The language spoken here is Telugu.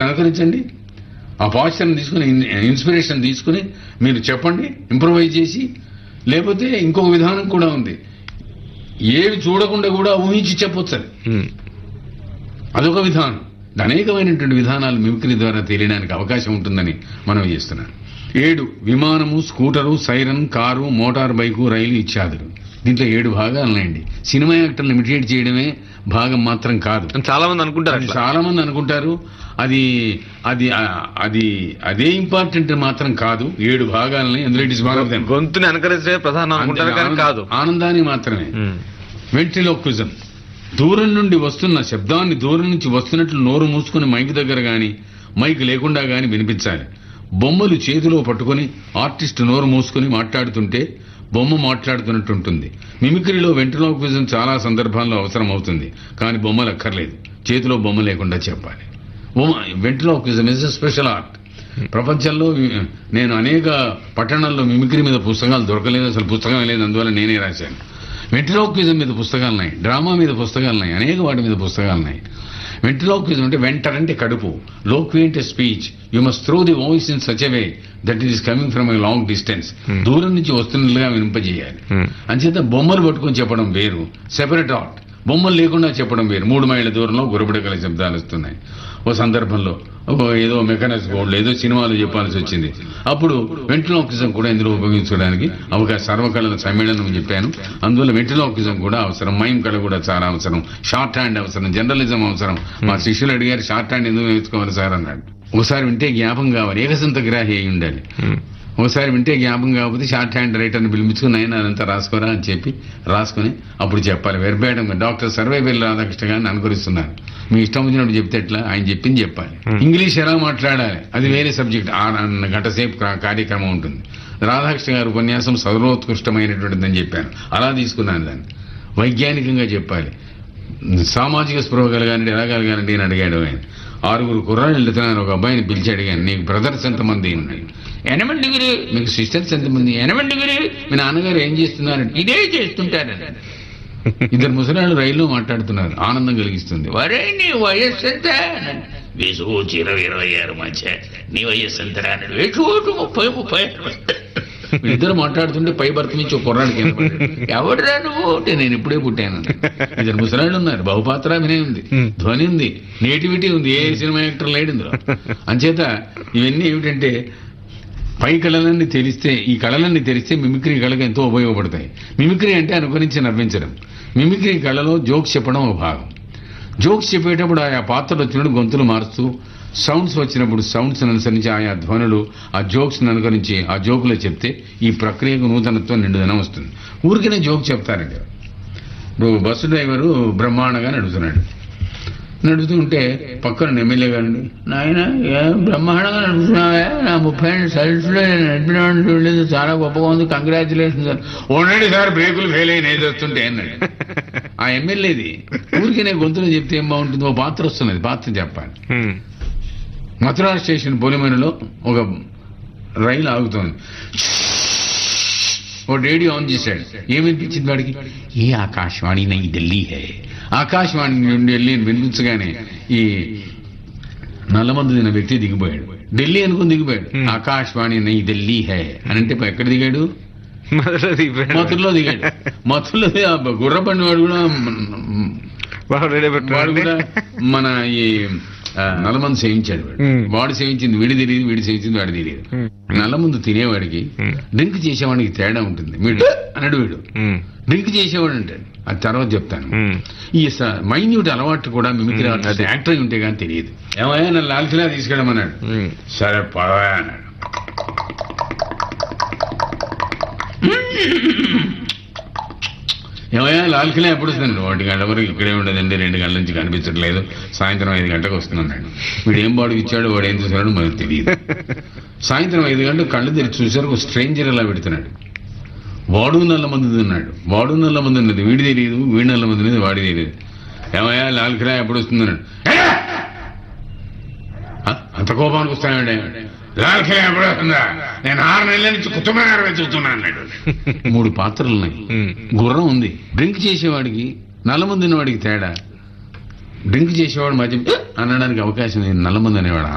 అనుకరించండి ఆ పాస్చర్ని తీసుకుని ఇన్స్పిరేషన్ తీసుకుని మీరు చెప్పండి ఇంప్రూవైజ్ చేసి లేకపోతే ఇంకొక విధానం కూడా ఉంది ఏవి చూడకుండా కూడా ఊహించి చెప్పొచ్చు అది ఉమ్. అదొక విధానం అనేకమైనటువంటి విధానాలు మిమిక్రీ ద్వారా తెలియడానికి అవకాశం ఉంటుందని మనం చేస్తున్నాం ఏడు విమానము scooter siren car motor bike రైలు ఇత్యాదులు దీంట్లో ఏడు భాగాలు ఉన్నాయండి సినిమా యాక్టర్లు ఇమిటేట్ చేయడమే భాగం మాత్రం కాదు అని చాలా మంది అనుకుంటారు అది అట్లా చాలా మంది అనుకుంటారు అది అది ఆ, అది అదే ఇంపార్టెంట్ మాత్రం కాదు ఏడు భాగాలని అందులో it is one of them గొంతుని అనుకరించే ప్రధానం అనుకుంటారు కానీ కాదు ఆనందాన్ని మాత్రమే ఉమ్. వెంట్రిలోక్విజం దూరం నుండి వస్తున్న శబ్దాన్ని దూరం నుంచి వస్తున్నట్లు నోరు మూసుకుని మైక్ దగ్గర గాని మైక్ లేకుండా గాని వినిపించాలి బొమ్మలు చేతిలో పట్టుకొని ఆర్టిస్ట్ నోరు మూసుకుని మాట్లాడుతుంటే బొమ్మ మాట్లాడుతున్నట్టు ఉంటుంది మిమిక్రీలో వెంట్రిలోక్విజం చాలా సందర్భాల్లో అవసరం అవుతుంది కానీ బొమ్మలు అక్కర్లేదు చేతిలో బొమ్మ లేకుండా చెప్పాలి ventriloquism is a special art ప్రపంచంలో వి- నేను అనేక పట్టణాల్లో మిమిక్రీ మీద పుస్తకాలు దొరకలేదు అసలు పుస్తకం లేదు అందువల్ల నేనే రాశాను వెంట్రిలోక్విజం మీద పుస్తకాలు ఉన్నాయి డ్రామా మీద పుస్తకాలు ఉన్నాయి అనేక వాటి మీద పుస్తకాలు ఉన్నాయి వెంట్రిలోక్విజం అంటే వెంటర్ అంటే కడుపు లోక్వి అంటే speech you must through the voice in such way that is coming from a long distance దూరం నుంచి వస్తున్నట్లుగా వినింపజేయాలి ఉమ్. అంచేత బొమ్మలు పట్టుకొని చెప్పడం వేరు సెపరేట్ ఆర్ట్ బొమ్మలు లేకుండా చెప్పడం వేరు మూడు మైళ్ళ దూరంలో గురబడగల శబ్దాలు వస్తున్నాయి ఓ సందర్భంలో ఓ ఏదో మెకానిక్స్ గోల్డ్ ఏదో సినిమాలు చెప్పాల్సి వచ్చింది అప్పుడు వెంట్రలోకిజం కూడా ఇందులో ఉపయోగించడానికి అవకాశం సర్వకళల సమ్మేళనం అని చెప్పాను అందువల్ల వెంట్రలోకిజం కూడా అవసరం మైమ్ కళ కూడా చాలా అవసరం షార్ట్ హ్యాండ్ అవసరం జర్నలిజం అవసరం మా శిష్యులు అడిగారు షార్ట్ హ్యాండ్ ఎందుకు నేర్చుకోవాలి సార్ అన్నాడు ఒకసారి వింటే జ్ఞాపం కావాలి ఏకసంత గ్రాహి అయి ఉండాలి ఉమ్. ఒకసారి వింటే జ్ఞాపకం కాకపోతే షార్ట్ హ్యాండ్ రైటర్ని పిలిపించుకుని ఆయన అదంతా రాసుకోరా అని చెప్పి రాసుకుని అప్పుడు చెప్పాలి వెర్బేయడం డాక్టర్ సర్వేపల్లి రాధాకృష్ణ గారిని అనుకరిస్తున్నారు మీ ఇష్టం వచ్చినప్పుడు చెప్తే ఎట్లా ఆయన చెప్పింది చెప్పాలి ఇంగ్లీష్ ఎలా మాట్లాడాలి అది వేరే సబ్జెక్ట్ ఆ గంట సేపు కా- కార్యక్రమం ఉంటుంది రాధాకృష్ణ గారి ఉపన్యాసం సర్వోత్కృష్టమైనటువంటిదని చెప్పాను అలా తీసుకున్నాను దాన్ని వైజ్ఞానికంగా చెప్పాలి సామాజిక స్పృహ కలగానండి ఎలా కలగానండి అని అడిగాడు ఆయన ఆరుగురు కుర్రాళ్ళు వెళ్తున్నారు ఒక అబ్బాయిని పిలిచి అడిగాను నీకు బ్రదర్స్ ఎంతమంది ఉన్నాయి ఎనమంది డిగ్రీ మీకు సిస్టర్స్ ఎంతమంది ఎనమంది డిగ్రీ మీ నాన్నగారు ఏం చేస్తున్నారు ఇదే చేస్తుంటారని ఇద్దరు ముసలాళ్ళు రైల్లో మాట్లాడుతున్నారు ఆనందం కలిగిస్తుంది వరే నీ వయస్సు ఎంత వేసుకోవచ్చు ఇరవై ఇరవై ఆరు మధ్య నీ వయస్సు ఎంత అన్నాడు వేసుకోవచ్చు ముప్పై ముప్పై ఆరు. ఇద్దరు మాట్లాడుతుంటే పై భర్త నుంచి ఒక కుర్రాడు కింద పడ్డాడు. ఎవడురా నువ్వు అంటే నేను ఇప్పుడే పుట్టాను ఇద్దరు ముసలాళ్ళు ఉన్నారు బహుపాత్రాభినయం ఉంది ధ్వని ఉంది నేటివిటీ ఉంది ఏ సినిమా యాక్టర్ లేడు ఇందులో అంచేత ఇవన్నీ ఏమిటంటే పై కళలన్నీ తెలిస్తే ఈ కళలన్నీ తెలిస్తే మిమిక్రీ కళకు ఎంతో ఉపయోగపడతాయి మిమిక్రీ అంటే అనుకరించి నవ్వించడం మిమిక్రీ కళలో జోక్స్ చెప్పడం ఒక భాగం జోక్స్ చెప్పేటప్పుడు ఆయా పాత్రలు వచ్చినప్పుడు గొంతులు మారుస్తూ సౌండ్స్ వచ్చినప్పుడు సౌండ్స్ అనుసరించి ఆయా ధ్వనులు ఆ జోక్స్ అనుకరించి ఆ జోకులో చెప్తే ఈ ప్రక్రియకు నూతనత్వం నిండుదనం వస్తుంది ఊరికనే జోక్ చెప్తారండి ఇప్పుడు బస్సు డ్రైవరు బ్రహ్మాండంగా నడుపుతున్నాడు నడుపుతూ ఉంటే పక్కన ఎమ్మెల్యే గారండి నాయన ఏం బ్రహ్మాండంగా నడుపుతున్నావే నా ముప్పై ఏళ్ళు సర్వీస్లో నేను నడిపినాను చూడలేదు చాలా గొప్పగా ఉంది కంగ్రాచులేషన్ సార్ ఉండండి సార్ బ్రేకులు ఫెయిల్ అయిన ఏది వస్తుంటే అన్నాడు ఆ ఎమ్మెల్యేది ఊరికి నేను గొంతులో చెప్తే ఏం బాగుంటుంది ఓ పాత్ర వస్తున్నది పాత్ర చెప్పాలి ఉమ్. మథురా స్టేషన్ పొలిమేరలో ఒక రైలు ఆగుతోంది ఓ రేడియో ఆన్ చేశాడు ఏమనిపించింది వాడికి ఏ ఆకాశవాణి నై ఢిల్లీ హే ఆకాశవాణి నుండి ఢిల్లీ అని వినిపించగానే ఈ నల్లమందు తిన్న వ్యక్తి దిగిపోయాడు ఢిల్లీ అనుకుని దిగిపోయాడు Hmm. ఆకాశవాణి నై ఢిల్లీ హే అని అంటే ఎక్కడ దిగాడు మొదట దిగిపోయాడు. మథురలో దిగాడు మథురలో ది- ఆ గుర్రబండి వాడు కూడా మ్, బాగా రెడీ వాడు పెట్టాడు కూడా మన ఈ ఆ, నల్లమందు సేవించాడు వాడు Hmm. వాడు సేవించింది వీడి తెలియదు వీడి సేవించింది వాడు తెలియదు Hmm. నల్లమందు తినేవాడికి Hmm. డ్రింక్ చేసేవాడికి తేడా ఉంటుంది వీడు అన్నాడు వీడు ఉమ్. డ్రింక్ చేసేవాడు అంటాడు అది తర్వాత చెప్తాను ఉమ్. ఈ మైన్యూట్ అలవాటు కూడా మిమిక్రీ Hmm, ఆర్టిస్ట్ యాక్టర్ అయి ఉంటే కానీ తెలియదు ఏమయ్యా నన్ను లాల్ కిలా తీసుకెళ్ళమన్నాడు ఉమ్. సరే పదవా అన్నాడు ఏమయ్యా లాల్ కిలా ఎప్పుడు వస్తుంది ఒకటి గంటల వరకు ఇక్కడే ఉండదండి రెండు గంటల నుంచి కనిపించట్లేదు సాయంత్రం ఐదు గంటలకు వస్తున్నాడు వీడు ఏం బాడుకి ఇచ్చాడు వాడు ఏం చూసాడో మనకు తెలియదు సాయంత్రం ఐదు గంటలకు కళ్ళు తెరిచి చూసారు ఒక స్ట్రేంజర్ అలా పెడుతున్నాడు వాడు నల్ల మంది ఉన్నాడు వాడు నల్ల మంది ఉన్నది వీడి తెలియదు వీడి నల్ల మంది ఉన్నది వాడి తెలియదు ఏమయ్యా లాల్ కిలా ఎప్పుడు వస్తుందన్నాడు "ఏ! ఆ, అంత కోపానికి వస్తానండి లాల్ కిలా ఎప్పుడు వస్తుందా నేను ఆరు నెలల నుంచి కుటుంబం వెతుకుతున్నా అన్నాడు మూడు పాత్రలు ఉన్నాయి ఉమ్. గుర్రం ఉంది డ్రింక్ చేసేవాడికి నల్లమంది ఉన్నవాడికి తేడా డ్రింక్ చేసేవాడు మధ్య అనడానికి అవకాశం లేదు నల్లమంది అనేవాడు